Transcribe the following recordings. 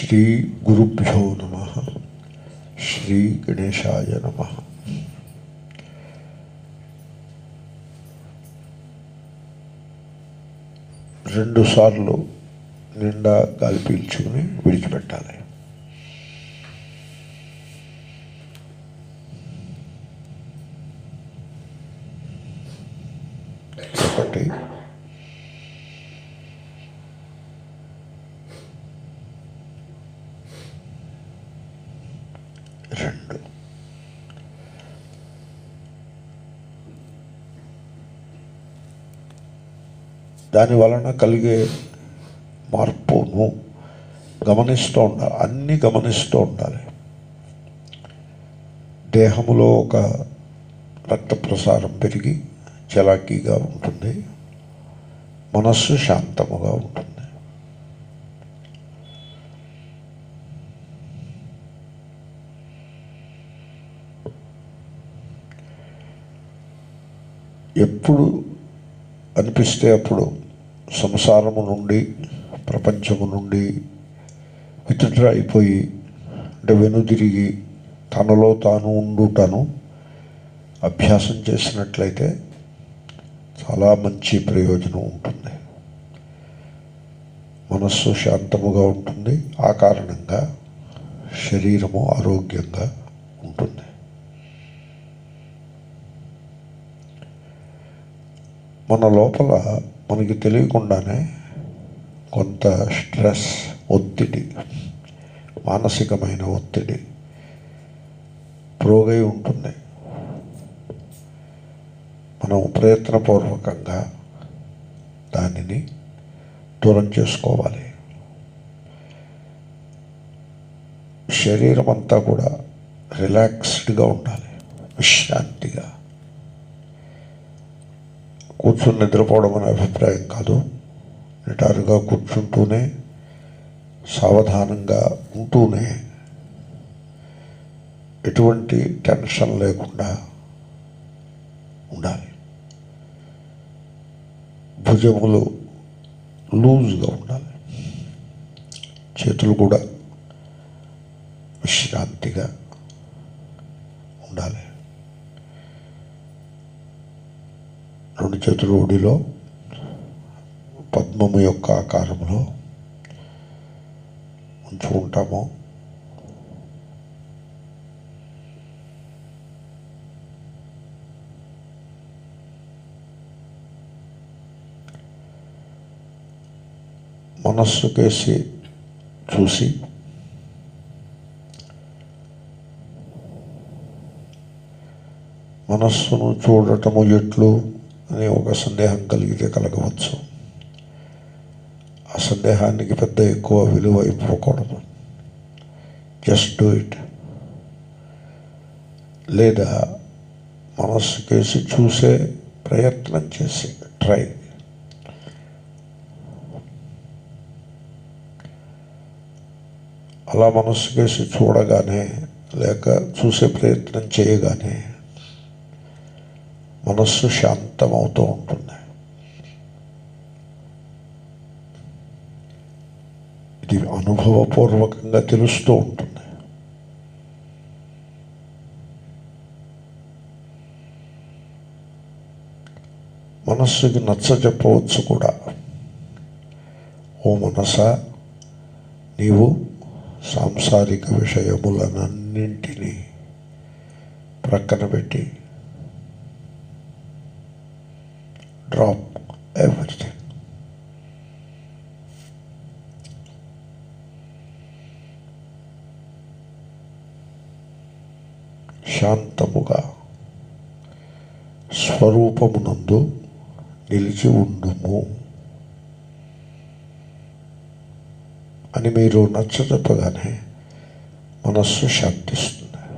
శ్రీ గురుభ్యో నమ శ్రీ గణేశాయ నమ రెండు సార్లు నిండా గాలి పీల్చుకుని విడిచిపెట్టాలి ఒకటి రెండు దాని వలన కలిగే మార్పును గమనిస్తూ ఉండాలి అన్నీ గమనిస్తూ ఉండాలి దేహములో ఒక రక్త ప్రసారం పెరిగి చలాకీగా ఉంటుంది మనస్సు శాంతముగా ఉంటుంది ఎప్పుడు అనిపిస్తే అప్పుడు సంసారము నుండి ప్రపంచము నుండి విత్డ్రా అయిపోయి అంటే వెనుదిరిగి తనలో తాను ఉండుటను అభ్యాసం చేసినట్లయితే చాలా మంచి ప్రయోజనం ఉంటుంది మనస్సు శాంతముగా ఉంటుంది ఆ కారణంగా శరీరము ఆరోగ్యంగా ఉంటుంది మన లోపల మనకి తెలియకుండానే కొంత స్ట్రెస్ ఒత్తిడి మానసికమైన ఒత్తిడి ప్రోగై ఉంటుంది మనం ప్రయత్నపూర్వకంగా దానిని దూరం చేసుకోవాలి శరీరం అంతా కూడా రిలాక్స్డ్గా ఉండాలి విశ్రాంతిగా కూర్చుని నిద్రపోవడం అనే అభిప్రాయం కాదు నిటారుగా కూర్చుంటూనే సావధానంగా ఉంటూనే ఎటువంటి టెన్షన్ లేకుండా ఉండాలి భుజములు లూజ్గా ఉండాలి చేతులు కూడా విశ్రాంతిగా ఉండాలి రెండు చేతులు ఒడిలో పద్మము యొక్క ఆకారంలో ఉంచుకుంటాము మనస్సు కేసి చూసి మనస్సును చూడటము ఎట్లు అనే ఒక సందేహం కలిగితే కలగవచ్చు ఆ సందేహానికి పెద్ద ఎక్కువ విలువ ఇవ్వకూడదు జస్ట్ డూ ఇట్ లేదా మనస్సు కేసి చూసే ప్రయత్నం చేసి ట్రై అలా మనస్సు కేసి చూడగానే లేక చూసే ప్రయత్నం చేయగానే మనస్సు శాంతమవుతూ ఉంటుంది ఇది అనుభవపూర్వకంగా తెలుస్తూ ఉంటుంది మనస్సుకి నచ్చ చెప్పవచ్చు కూడా ఓ మనస నీవు సాంసారిక విషయములనన్నింటినీ ప్రక్కన పెట్టి డ్రాప్ ఎవ్రీథింగ్ శాంతముగా స్వరూపమునందు నిలిచి ఉండుము అని మీరు నచ్చ చెప్పగానే మనస్సు శాంతిస్తుంది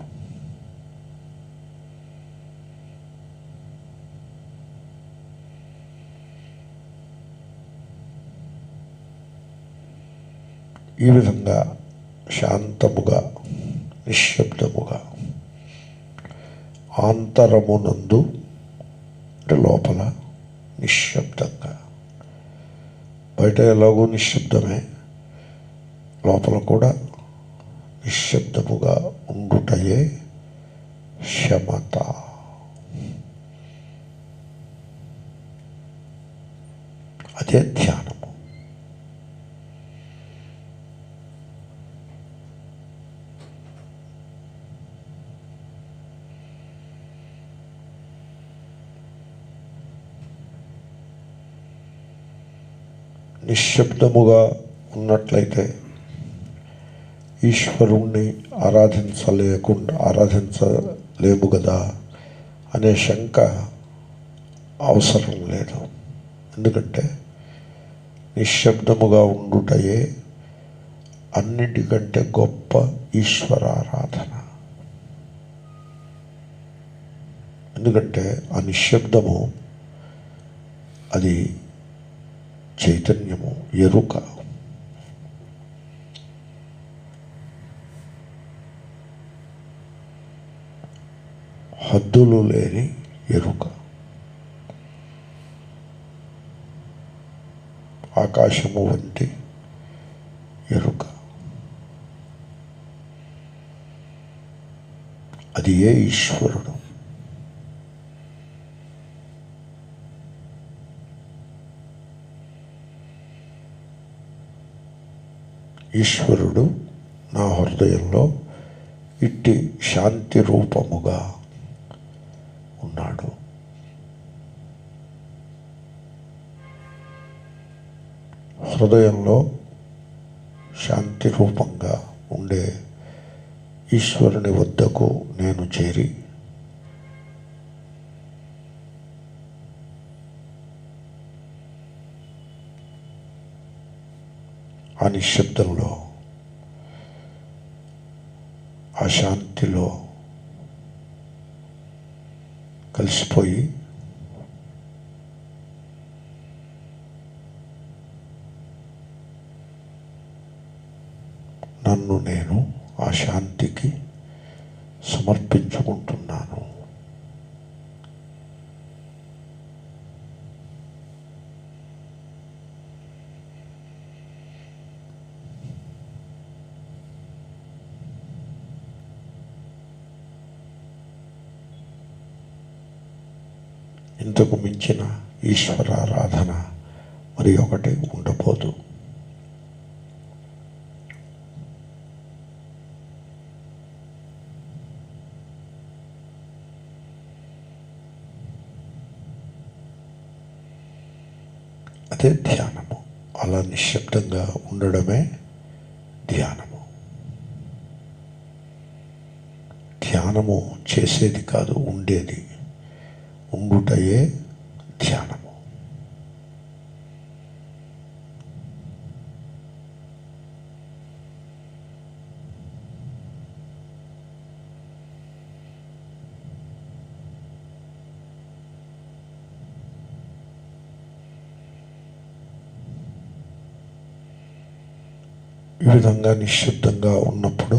ఈ విధంగా శాంతముగా నిశ్శబ్దముగా ఆంతరమునందు అంటే లోపల నిశ్శబ్దంగా బయట ఎలాగో నిశ్శబ్దమే లోపల కూడా నిశ్శబ్దముగా ఉండుటయే క్షమత అదే ధ్యానము నిశ్శబ్దముగా ఉన్నట్లయితే ఈశ్వరుణ్ణి ఆరాధించలేకుండా ఆరాధించలేము కదా అనే శంక అవసరం లేదు ఎందుకంటే నిశ్శబ్దముగా ఉండుటయే అన్నిటికంటే గొప్ప ఈశ్వరారాధన ఎందుకంటే ఆ నిశ్శబ్దము అది చైతన్యము ఎరుక హద్దులు లేని ఎరుక ఆకాశము వంటి ఎరుక అది ఏ ఈశ్వరుడు ఈశ్వరుడు నా హృదయంలో ఇట్టి శాంతి రూపముగా ఉన్నాడు హృదయంలో శాంతి రూపంగా ఉండే ఈశ్వరుని వద్దకు నేను చేరి ఆ నిశ్శబ్దంలో ఆ శాంతిలో కలిసిపోయి నన్ను నేను ఆ శాంతికి సమర్పించుకుంటున్నాను ఇంతకు మించిన ఈశ్వరారాధన మరి ఒకటి ఉండబోదు అదే ధ్యానము అలా నిశ్శబ్దంగా ఉండడమే ధ్యానము ధ్యానము చేసేది కాదు ఉండేది ఉండుటయే ధ్యానము ఈ విధంగా నిశ్శబ్దంగా ఉన్నప్పుడు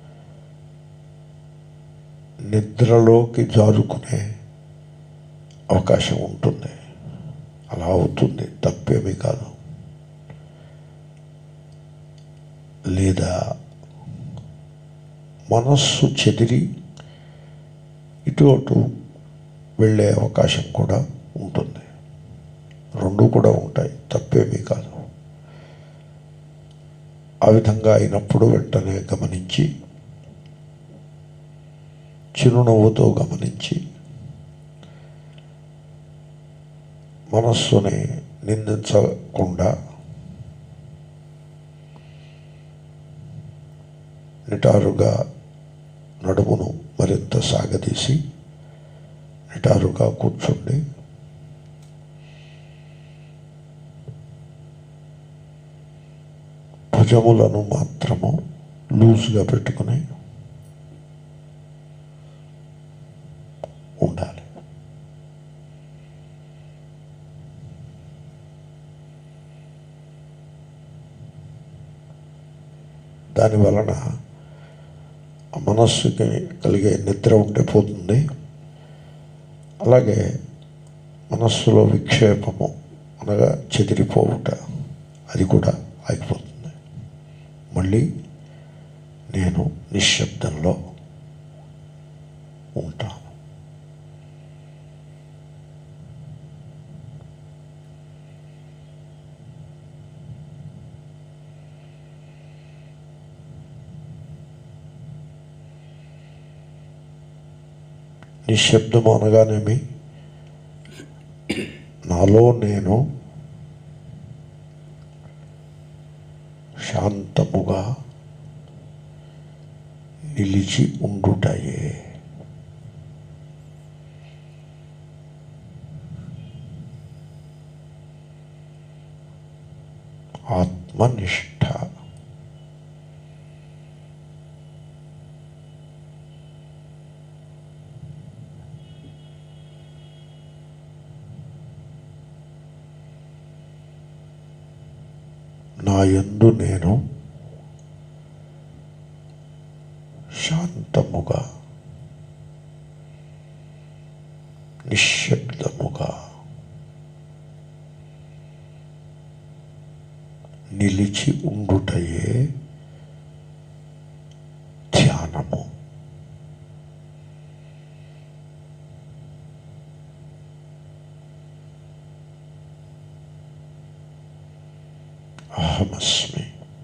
నిద్రలోకి జారుకునే అవకాశం ఉంటుంది అలా అవుతుంది తప్పేమీ కాదు లేదా మనస్సు చెదిరి ఇటు అటు వెళ్ళే అవకాశం కూడా ఉంటుంది రెండు కూడా ఉంటాయి తప్పేమీ కాదు ఆ విధంగా అయినప్పుడు వెంటనే గమనించి చిరునవ్వుతో గమనించి మనస్సుని నిందించకుండా నిటారుగా నడుమును మరింత సాగదీసి నిటారుగా కూర్చుండి భుజములను మాత్రము లూజ్గా పెట్టుకుని ఉండాలి దాని వలన ఆ మనస్సుకి కలిగే నిద్ర ఉంటే పోతుంది అలాగే మనస్సులో విక్షేపము అనగా చెదిరిపోవుట అది కూడా ఆగిపోతుంది మళ్ళీ నేను నిశ్శబ్దంలో ఉంటాను నిశ్శబ్దము అనగానేమి నాలో నేను శాంతముగా నిలిచి ఉండుటయే ఆత్మనిష్ట నా యందు నేను శాంతముగా నిశ్శబ్దముగా నిలిచి ఉండుటయే ధ్యానము అహమస్మి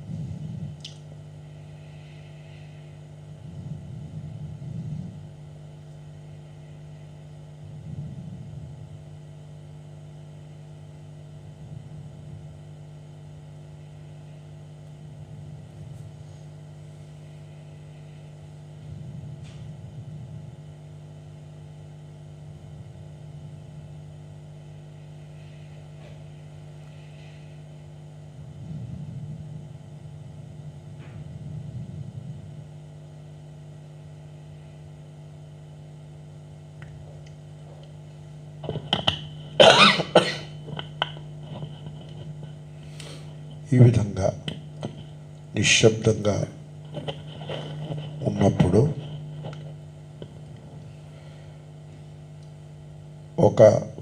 ఈ విధంగా నిశ్శబ్దంగా ఉన్నప్పుడు ఒక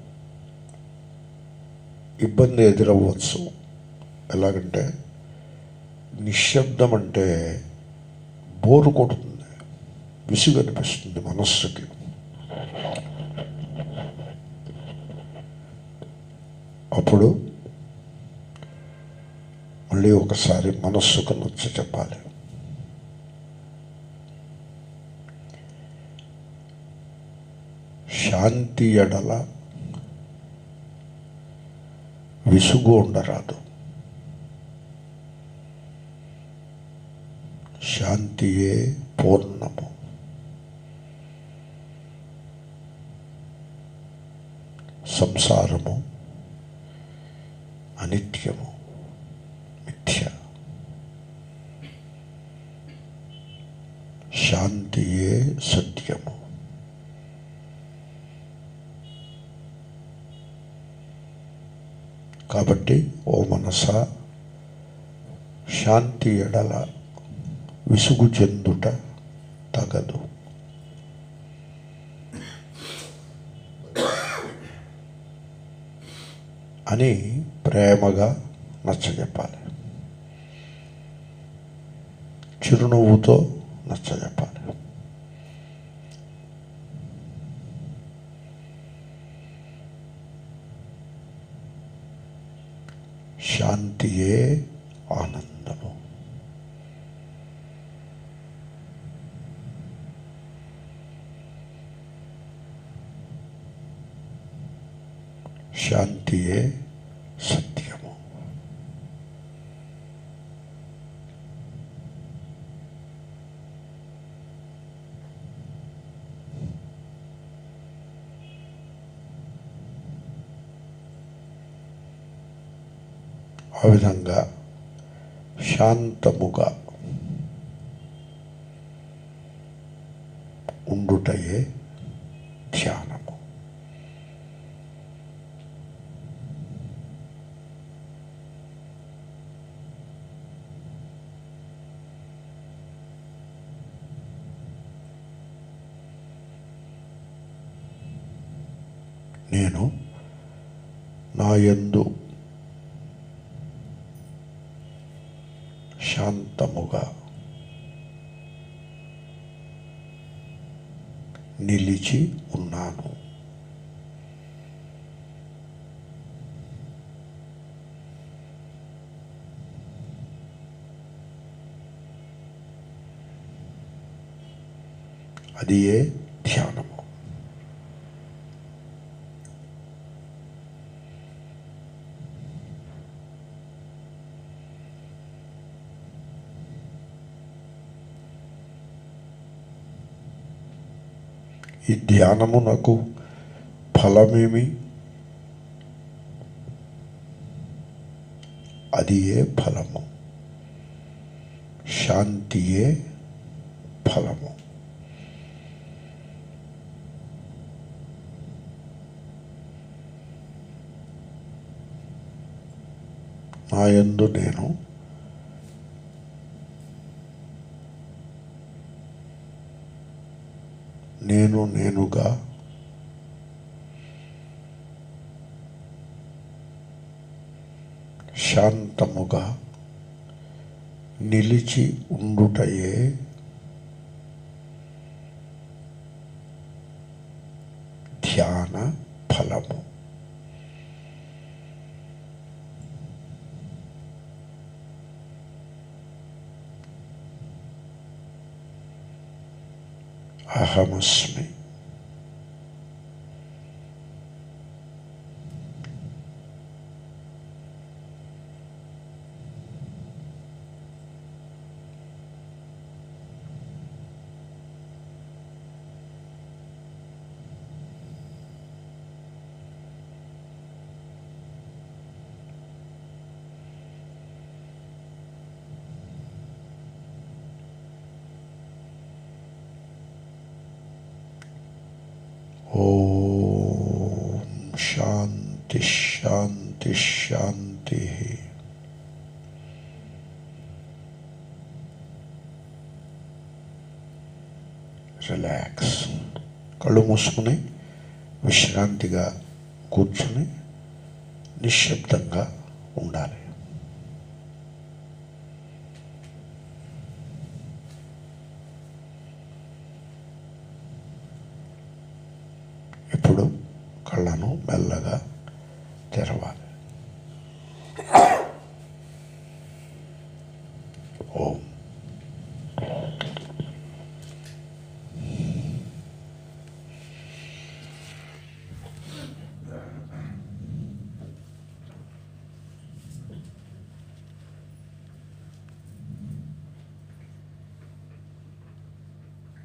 ఇబ్బంది ఎదురవ్వచ్చు ఎలాగంటే నిశ్శబ్దం అంటే బోరు కొడుతుంది విసుగు అనిపిస్తుంది మనస్సుకి అప్పుడు మళ్ళీ ఒకసారి మనస్సుకు నచ్చ చెప్పాలి శాంతి ఎడల విసుగు ఉండరాదు శాంతియే పూర్ణము సంసారము అనిత్యము మిథ్య శాంతియే సత్యము కాబట్టి ఓ మనస శాంతి ఎడల విసుగు చెందుట తగదు అని ప్రేమగా నచ్చజెప్పాలి చిరునవ్వుతో నచ్చజెప్పాలి శాంతియే ఆనందము శాంతియే సత్యము ఆ విధంగా శాంతముగా ఉండుటయే ధ్యానము నేను నా యందు శాంత శాంతముగా నిలిచి ఉన్నాను అది ఏ ధ్యానము ఈ ధ్యానమునకు ఫలమేమి అది ఏ ఫలము శాంతియే ఫలము నా యందు నేను నేను నేనుగా శాంతముగా నిలిచి ఉండుటయే ధ్యాన ఫలము అహమస్మి ఓం శాంతి శాంతి శాంతి రిలాక్స్ కళ్ళు మూసుకుని విశ్రాంతిగా కూర్చుని నిశ్శబ్దంగా ఉండాలి ఇప్పుడు కళ్ళను మెల్లగా తెరవాలి